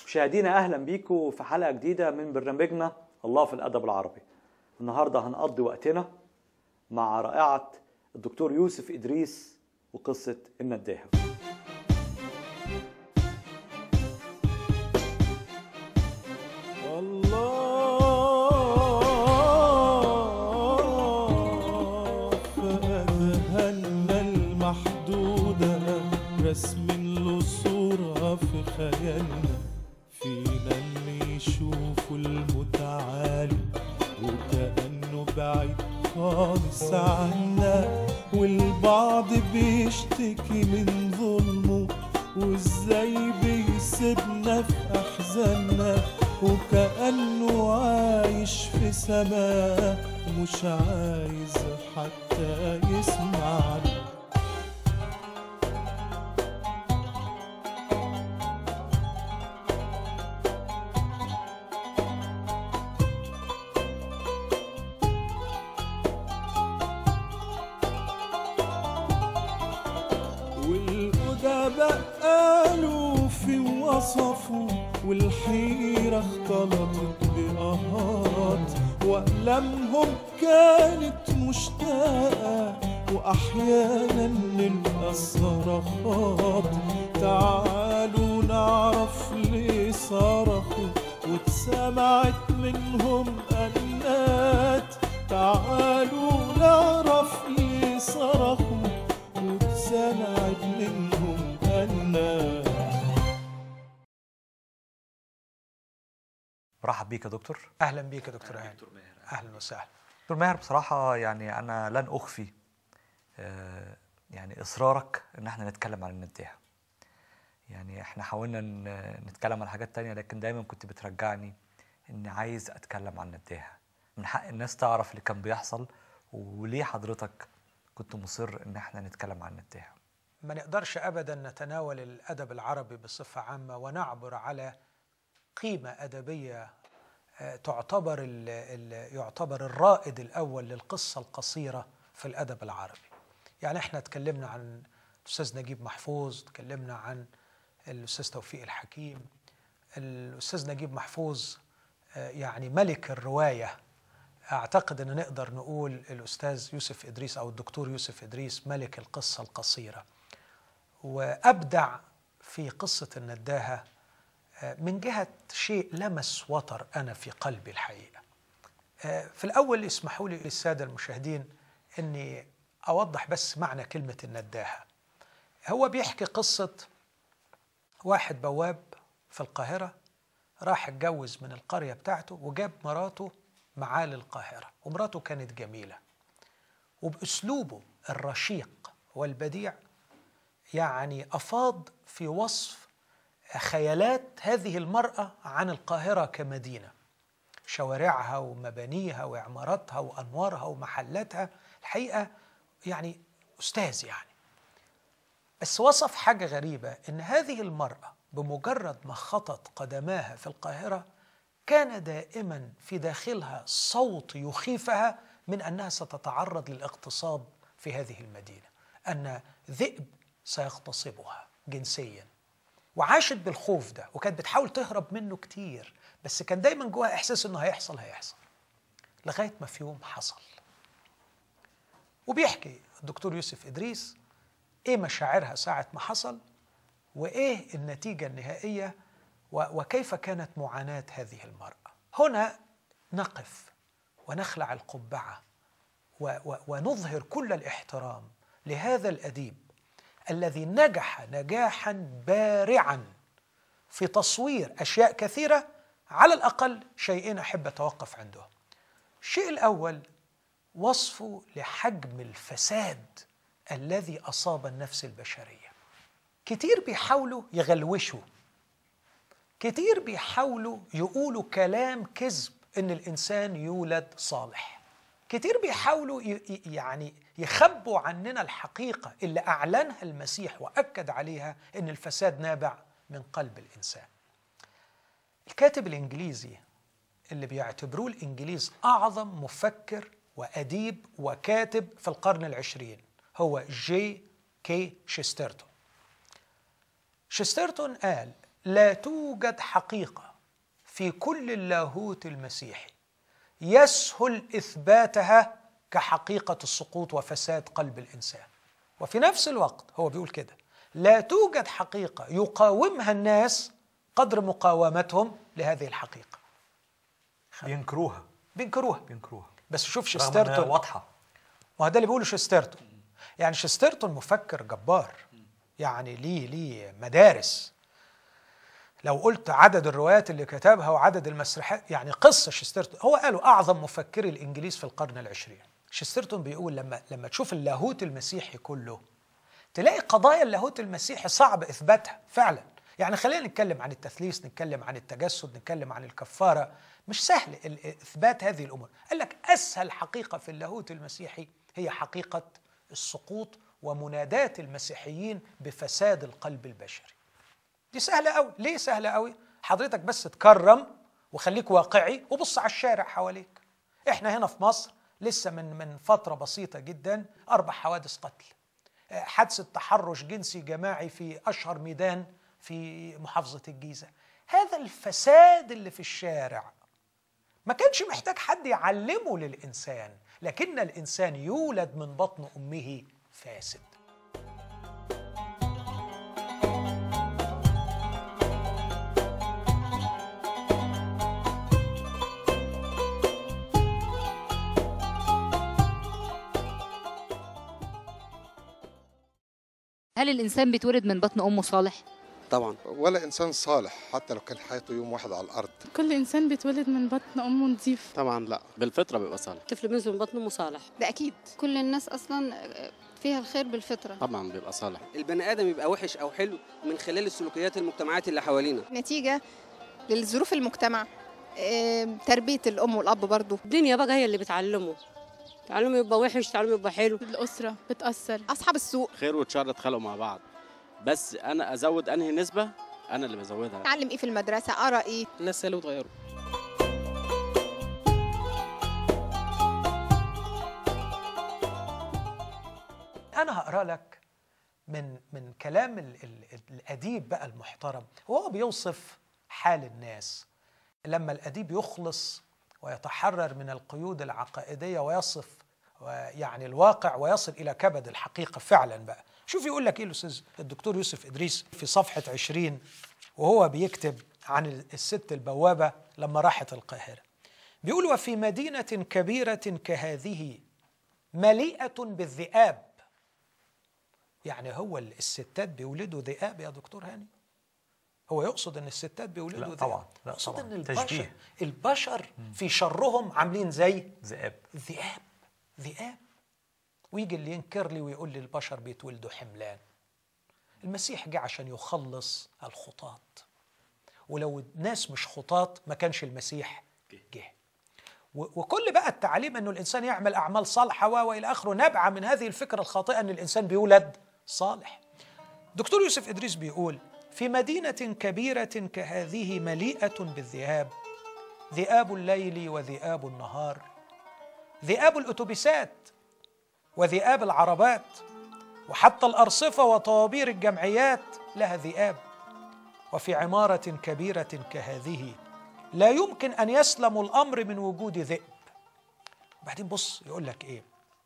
مشاهدينا اهلا بيكم في حلقه جديده من برنامجنا الله في الادب العربي. النهارده هنقضي وقتنا مع رائعه الدكتور يوسف ادريس وقصه النداهه. الله فأذهلنا المحدودة رسم له صورة في خيالنا فينا اللي يشوف المتعالي وكأنه بعيد خالص عنا والبعض بيشتكي من ظلمه وازاي بيسيبنا في احزاننا وكأنه عايش في سماء مش عايز حتى يسمعنا والأدباء قالوا في وصفوا والحيرة اختلطت بقهات وأقلامهم كانت مشتاقة وأحيانا نلقى الصرخات تعالوا نعرف ليه صرخوا واتسمعت منهم أنات تعالوا نعرف ليه صرخوا واتسمعت منهم أنات مرحب بيك يا دكتور. اهلا بيك يا دكتور هاني اهلا وسهلا دكتور ماهر بصراحه يعني انا لن اخفي آه، يعني اصرارك ان احنا نتكلم عن النداهه. يعني احنا حاولنا ن- نتكلم عن حاجات تانية لكن دايما كنت بترجعني اني عايز اتكلم عن النداهه. من حق الناس تعرف اللي كان بيحصل وليه حضرتك كنت مصر ان احنا نتكلم عن النداهه. ما نقدرش ابدا نتناول الادب العربي بصفه عامه ونعبر على قيمه ادبيه آه، تعتبر ال ال يعتبر الرائد الاول للقصه القصيره في الادب العربي. يعني احنا اتكلمنا عن الاستاذ نجيب محفوظ، اتكلمنا عن الاستاذ توفيق الحكيم. الاستاذ نجيب محفوظ آه، يعني ملك الروايه اعتقد ان نقدر نقول الاستاذ يوسف ادريس او الدكتور يوسف ادريس ملك القصه القصيره وابدع في قصه النداهه آه، من جهه شيء لمس وتر انا في قلبي الحقيقه آه، في الاول اسمحوا لي للساده المشاهدين اني اوضح بس معنى كلمه النداهه هو بيحكي قصه واحد بواب في القاهره راح اتجوز من القريه بتاعته وجاب مراته معاه للقاهره ومراته كانت جميله وباسلوبه الرشيق والبديع يعني افاض في وصف خيالات هذه المراه عن القاهره كمدينه شوارعها ومبانيها وعماراتها وانوارها ومحلاتها الحقيقه يعني استاذ يعني بس وصف حاجه غريبه ان هذه المراه بمجرد ما خطت قدماها في القاهره كان دائما في داخلها صوت يخيفها من انها ستتعرض للاغتصاب في هذه المدينه ان ذئب سيغتصبها جنسيا وعاشت بالخوف ده وكانت بتحاول تهرب منه كتير بس كان دايما جواها احساس انه هيحصل هيحصل لغايه ما في يوم حصل وبيحكي الدكتور يوسف ادريس ايه مشاعرها ساعه ما حصل وايه النتيجه النهائيه و- وكيف كانت معاناه هذه المراه هنا نقف ونخلع القبعه و- و- ونظهر كل الاحترام لهذا الاديب الذي نجح نجاحا بارعا في تصوير اشياء كثيره على الاقل شيئين احب اتوقف عندهم الشيء الاول وصفه لحجم الفساد الذي اصاب النفس البشريه كتير بيحاولوا يغلوشوا كتير بيحاولوا يقولوا كلام كذب ان الانسان يولد صالح كتير بيحاولوا ي- ي- يعني يخبوا عننا الحقيقه اللي اعلنها المسيح واكد عليها ان الفساد نابع من قلب الانسان الكاتب الانجليزي اللي بيعتبروه الانجليز اعظم مفكر واديب وكاتب في القرن العشرين هو جي كي شيسترتون شيسترتون قال لا توجد حقيقة في كل اللاهوت المسيحي يسهل إثباتها كحقيقة السقوط وفساد قلب الإنسان وفي نفس الوقت هو بيقول كده لا توجد حقيقة يقاومها الناس قدر مقاومتهم لهذه الحقيقة بينكروها بينكروها بينكروها بس شوف رغم إنها شسترتون واضحه ما هو ده اللي بيقوله شسترتون يعني شسترتون مفكر جبار يعني ليه ليه مدارس لو قلت عدد الروايات اللي كتبها وعدد المسرحيات يعني قصة شسترتون هو قالوا أعظم مفكري الإنجليز في القرن العشرين شسترتون بيقول لما لما تشوف اللاهوت المسيحي كله تلاقي قضايا اللاهوت المسيحي صعب إثباتها فعلا يعني خلينا نتكلم عن التثليث نتكلم عن التجسد نتكلم عن الكفارة مش سهل ال- إثبات هذه الأمور قال لك أسهل حقيقة في اللاهوت المسيحي هي حقيقة السقوط ومناداة المسيحيين بفساد القلب البشري دي سهلة قوي ليه سهلة قوي حضرتك بس تكرم وخليك واقعي وبص على الشارع حواليك احنا هنا في مصر لسه من من فترة بسيطة جدا أربع حوادث قتل آه، حادثة تحرش جنسي جماعي في أشهر ميدان في محافظة الجيزة هذا الفساد اللي في الشارع ما كانش محتاج حد يعلمه للإنسان لكن الإنسان يولد من بطن أمه فاسد هل الإنسان بيتولد من بطن أمه صالح؟ طبعا ولا انسان صالح حتى لو كان حياته يوم واحد على الارض كل إنسان بيتولد من بطن أمه نظيف طبعا لا بالفطره بيبقى صالح طفل بينزل من بطن امه صالح ده اكيد كل الناس اصلا فيها الخير بالفطره طبعا بيبقى صالح البني ادم يبقى وحش او حلو من خلال السلوكيات المجتمعات اللي حوالينا نتيجه للظروف المجتمع آم، تربيه الام والاب برضو الدنيا بقى هي اللي بتعلمه تعلمه يبقى وحش تعلمه يبقى حلو الأسرة بتأثر اصحاب السوق خير وشر اتخلقوا مع بعض بس انا ازود انهي نسبه انا اللي بزودها اتعلم ايه في المدرسه قرا ايه الناس هي اللي بتغيره أنا هقرأ لك من من كلام ال ال الأديب بقى المحترم وهو بيوصف حال الناس لما الأديب يخلص ويتحرر من القيود العقائدية ويصف و- يعني الواقع ويصل إلى كبد الحقيقة فعلا بقى شوف يقول لك إيه الأستاذ الدكتور يوسف إدريس في صفحة 20 وهو بيكتب عن الست البوابة لما راحت القاهرة بيقول وفي مدينة كبيرة كهذه مليئة بالذئاب يعني هو ال- الستات بيولدوا ذئاب يا دكتور هاني هو يقصد ان الستات بيولدوا لا ذئاب طبعا، لا يقصد طبعا. ان البشر تشبيه. البشر في شرهم عاملين زي ذئاب ذئاب ذئاب ويجي اللي ينكر لي ويقول لي البشر بيتولدوا حملان المسيح جه عشان يخلص الخطاة ولو الناس مش خطاة ما كانش المسيح جه و- وكل بقى التعليم انه الانسان يعمل اعمال صالحه و والى اخره نبعه من هذه الفكره الخاطئه ان الانسان بيولد صالح. دكتور يوسف ادريس بيقول في مدينه كبيره كهذه مليئه بالذئاب ذئاب الليل وذئاب النهار ذئاب الاتوبيسات وذئاب العربات وحتى الارصفه وطوابير الجمعيات لها ذئاب وفي عماره كبيره كهذه لا يمكن ان يسلم الامر من وجود ذئب بعدين بص يقول لك ايه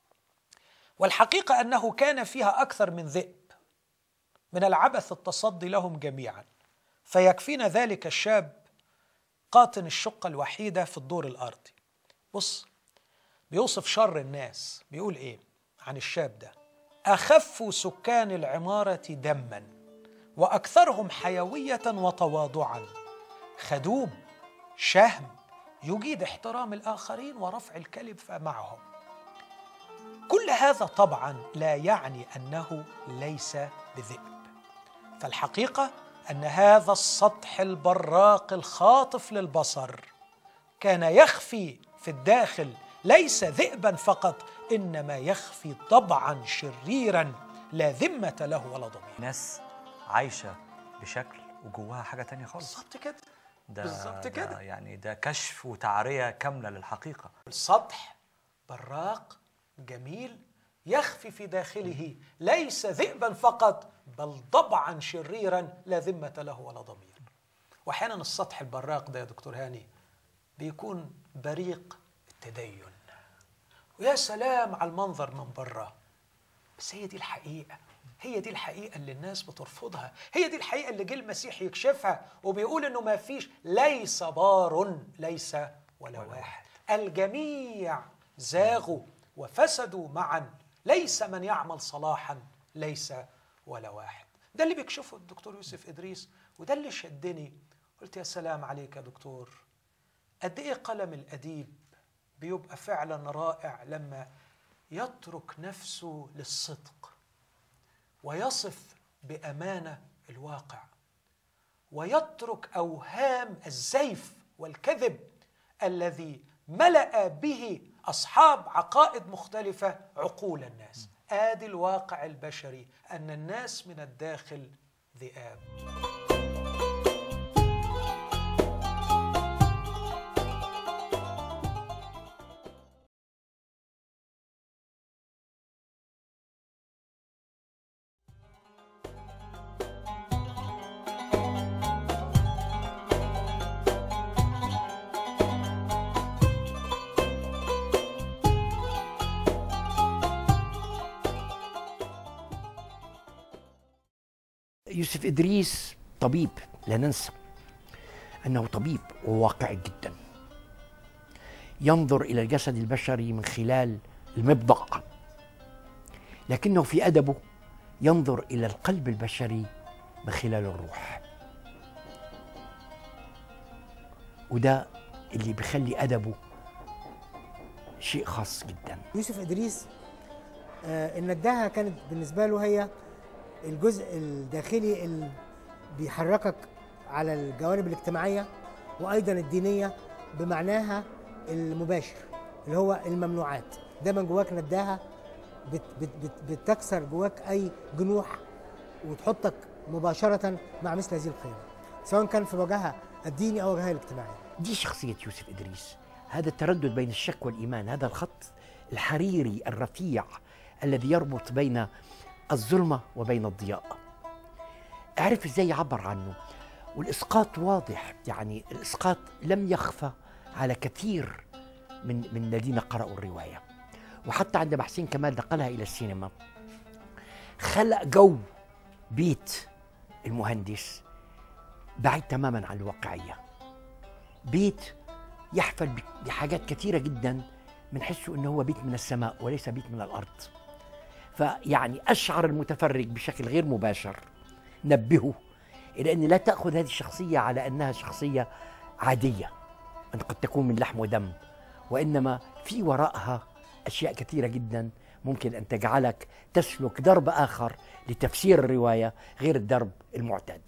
والحقيقه انه كان فيها اكثر من ذئب من العبث التصدي لهم جميعا فيكفينا ذلك الشاب قاطن الشقه الوحيده في الدور الارضي بص بيوصف شر الناس بيقول ايه عن الشاب ده اخف سكان العماره دما واكثرهم حيويه وتواضعا خدوم شهم يجيد احترام الاخرين ورفع الكلب معهم كل هذا طبعا لا يعني انه ليس بذئب فالحقيقه ان هذا السطح البراق الخاطف للبصر كان يخفي في الداخل ليس ذئبا فقط انما يخفي طبعا شريرا لا ذمه له ولا ضمير ناس عايشه بشكل وجواها حاجه تانية خالص بالظبط كده ده بالظبط ده كده. يعني ده كشف وتعريه كامله للحقيقه السطح براق جميل يخفي في داخله ليس ذئبا فقط بل ضبعا شريرا لا ذمة له ولا ضمير واحيانا السطح البراق ده يا دكتور هاني بيكون بريق التدين ويا سلام على المنظر من بره بس هي دي الحقيقه هي دي الحقيقه اللي الناس بترفضها هي دي الحقيقه اللي جه المسيح يكشفها وبيقول انه ما فيش ليس بار ليس ولا واحد الجميع زاغوا وفسدوا معا ليس من يعمل صلاحا ليس ولا واحد ده اللي بيكشفه الدكتور يوسف ادريس وده اللي شدني قلت يا سلام عليك يا دكتور قد ايه قلم الاديب بيبقى فعلا رائع لما يترك نفسه للصدق ويصف بامانه الواقع ويترك اوهام الزيف والكذب الذي ملا به اصحاب عقائد مختلفه عقول الناس ادي الواقع البشري ان الناس من الداخل ذئاب يوسف إدريس طبيب لا ننسى أنه طبيب وواقعي جدا ينظر إلى الجسد البشري من خلال المبضع لكنه في أدبه ينظر إلى القلب البشري من خلال الروح وده اللي بيخلي أدبه شيء خاص جدا يوسف ادريس آه، النداهه كانت بالنسبه له هي الجزء الداخلي اللي بيحركك على الجوانب الاجتماعيه وايضا الدينيه بمعناها المباشر اللي هو الممنوعات دايما جواك نداهه بت بت بت بتكسر جواك اي جنوح وتحطك مباشره مع مثل هذه القيم سواء كان في الوجهه الديني او الوجهه الاجتماعيه دي شخصية يوسف إدريس هذا التردد بين الشك والإيمان هذا الخط الحريري الرفيع الذي يربط بين الظلمة وبين الضياء اعرف ازاي يعبر عنه والإسقاط واضح يعني الإسقاط لم يخفى على كثير من من الذين قرأوا الرواية وحتى عندما حسين كمال نقلها إلى السينما خلق جو بيت المهندس بعيد تماما عن الواقعيه بيت يحفل ب- بحاجات كثيرة جدا بنحسه انه هو بيت من السماء وليس بيت من الارض فيعني اشعر المتفرج بشكل غير مباشر نبهه الى ان لا تاخذ هذه الشخصيه على انها شخصيه عاديه ان قد تكون من لحم ودم وانما في وراءها اشياء كثيره جدا ممكن ان تجعلك تسلك درب اخر لتفسير الروايه غير الدرب المعتاد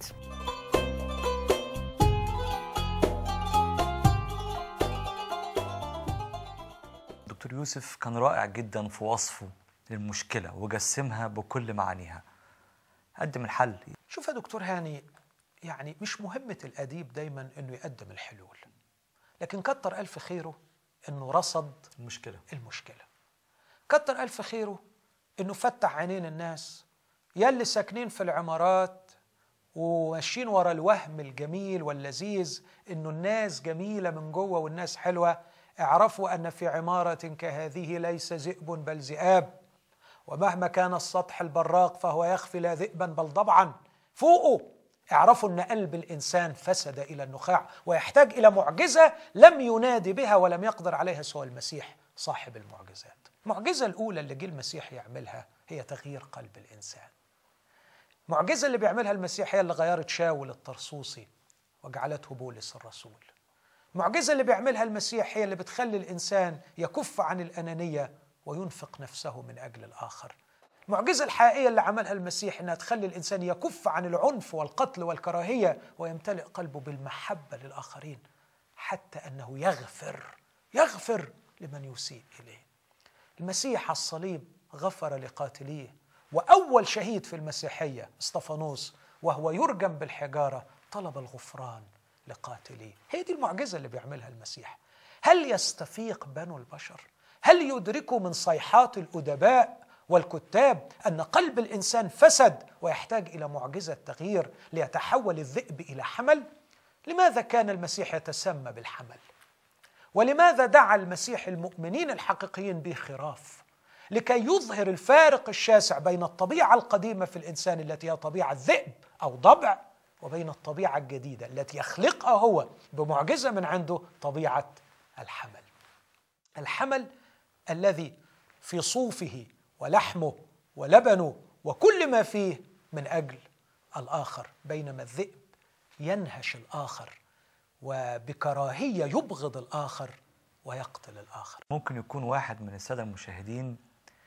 دكتور يوسف كان رائع جدا في وصفه للمشكلة وجسمها بكل معانيها قدم الحل شوف يا دكتور هاني يعني مش مهمة الأديب دايما أنه يقدم الحلول لكن كتر ألف خيره أنه رصد المشكلة المشكلة كتر ألف خيره أنه فتح عينين الناس يلي ساكنين في العمارات وماشيين ورا الوهم الجميل واللذيذ أنه الناس جميلة من جوه والناس حلوة اعرفوا أن في عمارة كهذه ليس ذئب بل ذئاب ومهما كان السطح البراق فهو يخفي لا ذئبا بل ضبعا فوقوا اعرفوا ان قلب الانسان فسد الى النخاع ويحتاج الى معجزه لم ينادي بها ولم يقدر عليها سوى المسيح صاحب المعجزات. المعجزه الاولى اللي جه المسيح يعملها هي تغيير قلب الانسان. المعجزه اللي بيعملها المسيح هي اللي غيرت شاول الطرسوسي وجعلته بولس الرسول. المعجزه اللي بيعملها المسيح هي اللي بتخلي الانسان يكف عن الانانيه وينفق نفسه من اجل الاخر. المعجزة الحقيقية اللي عملها المسيح إنها تخلي الإنسان يكف عن العنف والقتل والكراهية ويمتلئ قلبه بالمحبة للآخرين حتى أنه يغفر يغفر لمن يسيء إليه المسيح على الصليب غفر لقاتليه وأول شهيد في المسيحية اسطفانوس وهو يرجم بالحجارة طلب الغفران لقاتليه هي دي المعجزة اللي بيعملها المسيح هل يستفيق بنو البشر؟ هل يدركوا من صيحات الأدباء والكتاب أن قلب الإنسان فسد ويحتاج إلى معجزة تغيير ليتحول الذئب إلى حمل لماذا كان المسيح يتسمى بالحمل ولماذا دعا المسيح المؤمنين الحقيقيين به خراف لكي يظهر الفارق الشاسع بين الطبيعه القديمه في الانسان التي هي طبيعه ذئب او ضبع وبين الطبيعه الجديده التي يخلقها هو بمعجزه من عنده طبيعه الحمل الحمل الذي في صوفه ولحمه ولبنه وكل ما فيه من اجل الاخر بينما الذئب ينهش الاخر وبكراهيه يبغض الاخر ويقتل الاخر ممكن يكون واحد من الساده المشاهدين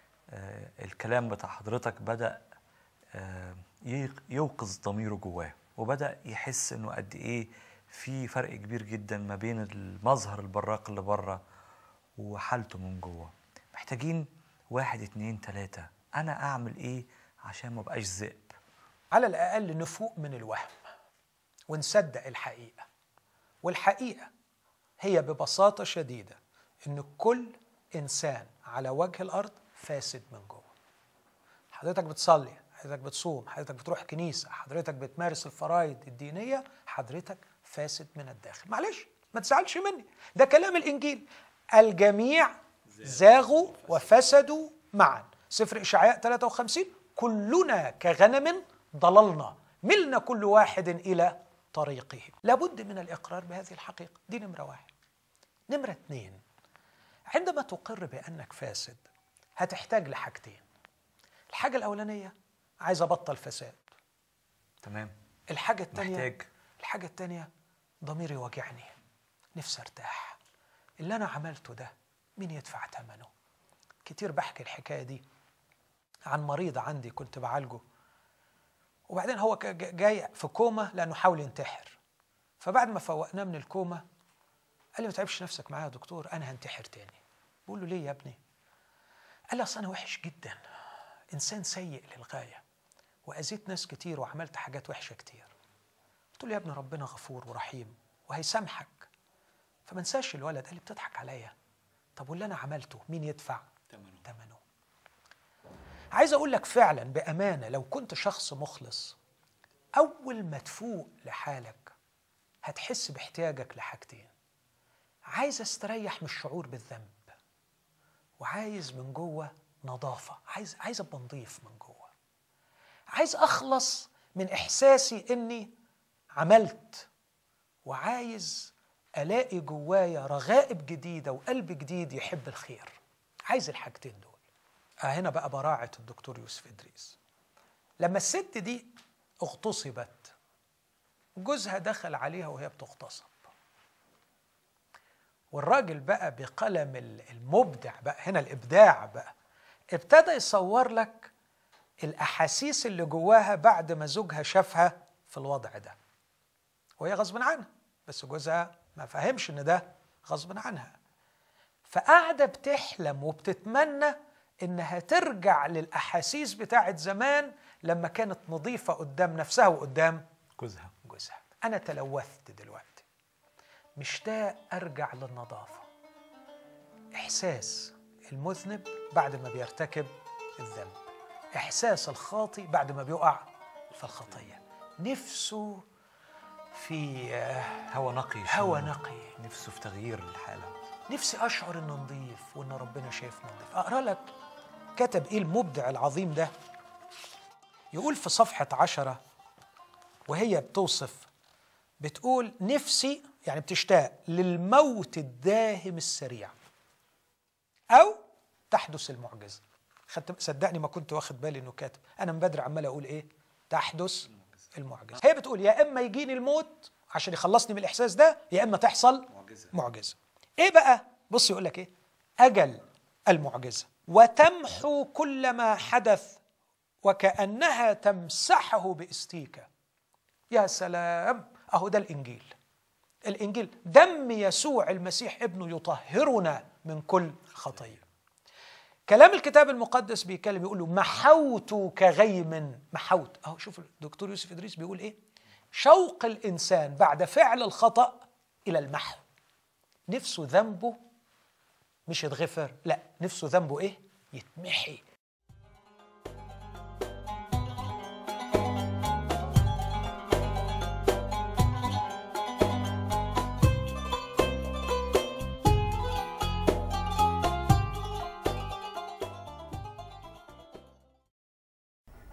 آه الكلام بتاع حضرتك بدا آه يق- يوقظ ضميره جواه وبدا يحس انه قد ايه في فرق كبير جدا ما بين المظهر البراق اللي بره وحالته من جوه محتاجين واحد اتنين تلاته انا اعمل ايه عشان ما بقاش ذئب على الاقل نفوق من الوهم ونصدق الحقيقه والحقيقه هي ببساطه شديده ان كل انسان على وجه الارض فاسد من جوه حضرتك بتصلي حضرتك بتصوم حضرتك بتروح كنيسه حضرتك بتمارس الفرائض الدينيه حضرتك فاسد من الداخل معلش ما تزعلش مني ده كلام الانجيل الجميع زاغوا وفسدوا معا سفر اشعياء 53 كلنا كغنم ضللنا ملنا كل واحد الى طريقه لابد من الاقرار بهذه الحقيقه دي نمره واحد نمره اثنين عندما تقر بانك فاسد هتحتاج لحاجتين الحاجه الاولانيه عايز ابطل فساد تمام الحاجه الثانيه محتاج الحاجه الثانيه ضميري واجعني نفسي ارتاح اللي انا عملته ده مين يدفع ثمنه كتير بحكي الحكايه دي عن مريض عندي كنت بعالجه وبعدين هو ك- ج- جاي في كوما لانه حاول ينتحر فبعد ما فوقناه من الكوما قال لي ما تعبش نفسك معايا يا دكتور انا هنتحر تاني بقول له ليه يا ابني قال لي اصل انا وحش جدا انسان سيء للغايه واذيت ناس كتير وعملت حاجات وحشه كتير قلت له يا ابني ربنا غفور ورحيم وهيسامحك فما انساش الولد قال لي بتضحك عليا طب واللي انا عملته مين يدفع ثمنه عايز اقول لك فعلا بامانه لو كنت شخص مخلص اول ما تفوق لحالك هتحس باحتياجك لحاجتين عايز استريح من الشعور بالذنب وعايز من جوه نظافه عايز عايز ابقى نظيف من جوه عايز اخلص من احساسي اني عملت وعايز الاقي جوايا رغائب جديده وقلب جديد يحب الخير عايز الحاجتين دول آه هنا بقى براعه الدكتور يوسف ادريس لما الست دي اغتصبت جوزها دخل عليها وهي بتغتصب والراجل بقى بقلم المبدع بقى هنا الابداع بقى ابتدى يصور لك الاحاسيس اللي جواها بعد ما زوجها شافها في الوضع ده وهي غصب عنها بس جوزها ما فهمش ان ده غصب عنها فقاعده بتحلم وبتتمنى انها ترجع للاحاسيس بتاعت زمان لما كانت نظيفه قدام نفسها وقدام جوزها جوزها انا تلوثت دلوقتي مشتاق ارجع للنظافه احساس المذنب بعد ما بيرتكب الذنب احساس الخاطي بعد ما بيقع في الخطيه نفسه في هوا نقي هوا شم. نقي نفسه في تغيير الحاله نفسي اشعر انه نظيف وان ربنا شايفنا نظيف اقرا لك كتب ايه المبدع العظيم ده يقول في صفحه عشرة وهي بتوصف بتقول نفسي يعني بتشتاق للموت الداهم السريع او تحدث المعجزه خدت صدقني ما كنت واخد بالي انه كاتب انا من بدري عمال اقول ايه تحدث المعجزه هي بتقول يا اما يجيني الموت عشان يخلصني من الاحساس ده يا اما تحصل معجزه معجزه ايه بقى بص يقول لك ايه اجل المعجزه وتمحو كل ما حدث وكانها تمسحه باستيكه يا سلام اهو ده الانجيل الانجيل دم يسوع المسيح ابنه يطهرنا من كل خطيه كلام الكتاب المقدس بيتكلم يقول له محوت كغيم محوت اهو شوف الدكتور يوسف ادريس بيقول ايه شوق الانسان بعد فعل الخطا الى المحو نفسه ذنبه مش يتغفر لا نفسه ذنبه ايه يتمحي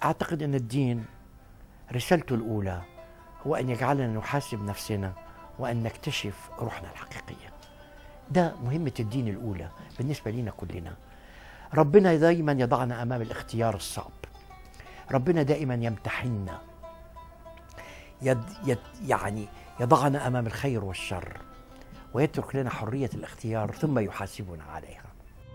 اعتقد ان الدين رسالته الاولى هو ان يجعلنا نحاسب نفسنا وان نكتشف روحنا الحقيقيه ده مهمه الدين الاولى بالنسبه لنا كلنا ربنا دايما يضعنا امام الاختيار الصعب ربنا دائما يمتحننا يد يد يعني يضعنا امام الخير والشر ويترك لنا حريه الاختيار ثم يحاسبنا عليها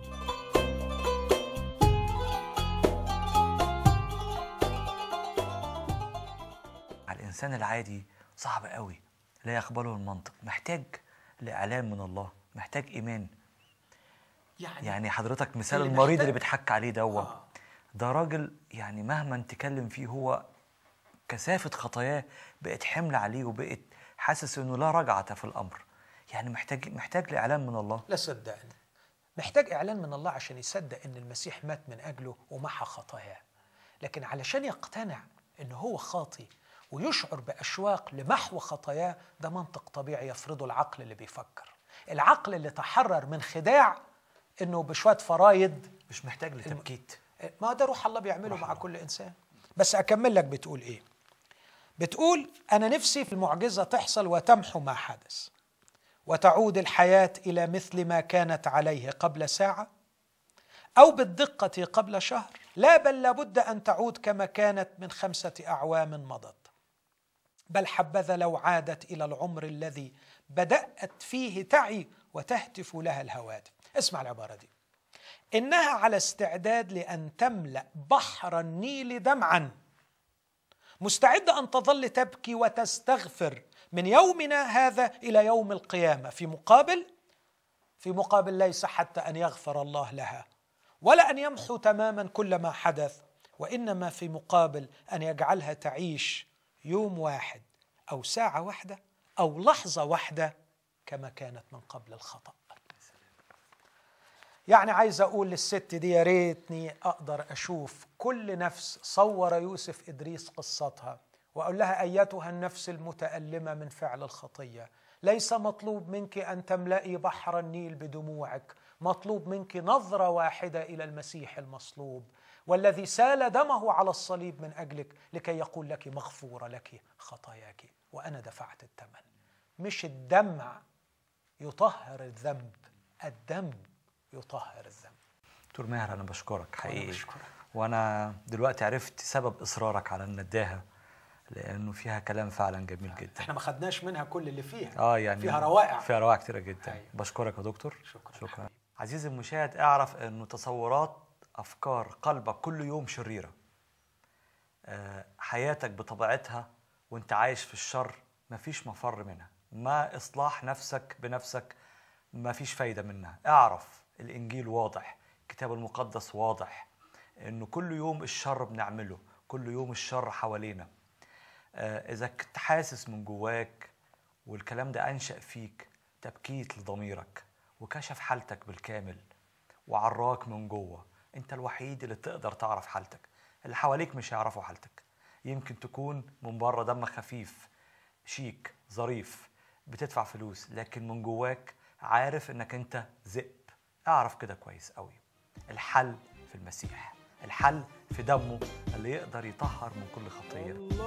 على الانسان العادي صعب قوي لا يقبله المنطق محتاج لاعلام من الله محتاج ايمان يعني, يعني حضرتك مثال اللي المريض محتاج- اللي بتحكي عليه دوا ده راجل يعني مهما تكلم فيه هو كثافة خطاياه بقت حمل عليه وبقت حاسس انه لا رجعة في الامر يعني محتاج محتاج لاعلام من الله لا صدقني محتاج اعلان من الله عشان يصدق ان المسيح مات من اجله ومحى خطاياه لكن علشان يقتنع ان هو خاطي ويشعر باشواق لمحو خطاياه ده منطق طبيعي يفرضه العقل اللي بيفكر العقل اللي تحرر من خداع انه بشويه فرايد مش محتاج لتبكيت ما ده روح الله بيعمله مع كل انسان بس اكمل لك بتقول ايه بتقول انا نفسي في المعجزه تحصل وتمحو ما حدث وتعود الحياه الى مثل ما كانت عليه قبل ساعه او بالدقه قبل شهر لا بل لابد ان تعود كما كانت من خمسه اعوام مضت بل حبذا لو عادت الى العمر الذي بدات فيه تعي وتهتف لها الهواتف اسمع العباره دي انها على استعداد لان تملا بحر النيل دمعا مستعده ان تظل تبكي وتستغفر من يومنا هذا الى يوم القيامه في مقابل في مقابل ليس حتى ان يغفر الله لها ولا ان يمحو تماما كل ما حدث وانما في مقابل ان يجعلها تعيش يوم واحد او ساعه واحده او لحظه واحده كما كانت من قبل الخطأ يعني عايز اقول للست دي يا ريتني اقدر اشوف كل نفس صور يوسف ادريس قصتها واقول لها ايتها النفس المتالمه من فعل الخطيه ليس مطلوب منك ان تملئي بحر النيل بدموعك مطلوب منك نظره واحده الى المسيح المصلوب والذي سال دمه على الصليب من اجلك لكي يقول لك مغفوره لك خطاياك وانا دفعت الثمن مش الدمع يطهر الذنب الدم يطهر الذنب دكتور ماهر انا بشكرك حقيقي بشكرك. وانا دلوقتي عرفت سبب اصرارك على النداهه لانه فيها كلام فعلا جميل جدا احنا ما خدناش منها كل اللي فيها اه يعني فيها روائع فيها روائع كتيره جدا أيوة. بشكرك يا دكتور شكرا شكرا عزيزي المشاهد اعرف انه تصورات افكار قلبك كل يوم شريره آه، حياتك بطبيعتها وانت عايش في الشر مفيش مفر منها ما اصلاح نفسك بنفسك مفيش فايده منها اعرف الانجيل واضح الكتاب المقدس واضح انه كل يوم الشر بنعمله كل يوم الشر حوالينا آه، اذا كنت حاسس من جواك والكلام ده انشا فيك تبكيت لضميرك وكشف حالتك بالكامل وعراك من جوه انت الوحيد اللي تقدر تعرف حالتك اللي حواليك مش هيعرفوا حالتك يمكن تكون من بره دمك خفيف شيك ظريف بتدفع فلوس لكن من جواك عارف انك انت ذئب اعرف كده كويس قوي الحل في المسيح الحل في دمه اللي يقدر يطهر من كل خطيه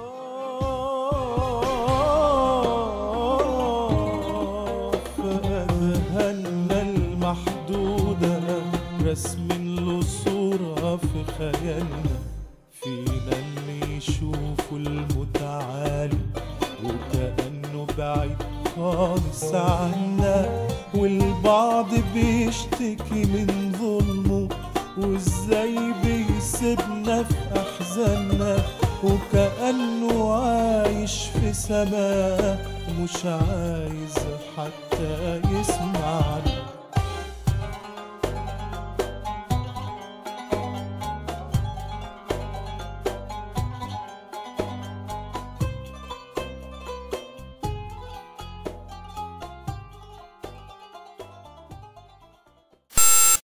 فأذهلنا المحدودة رسم له صورة في خيالنا فينا اللي يشوف المتعالي وكأنه بعيد خالص عنا والبعض بيشتكي من ظلمه وازاي بيسيبنا في احزاننا وكأنه عايش في سماء مش عايز حتى يسمعنا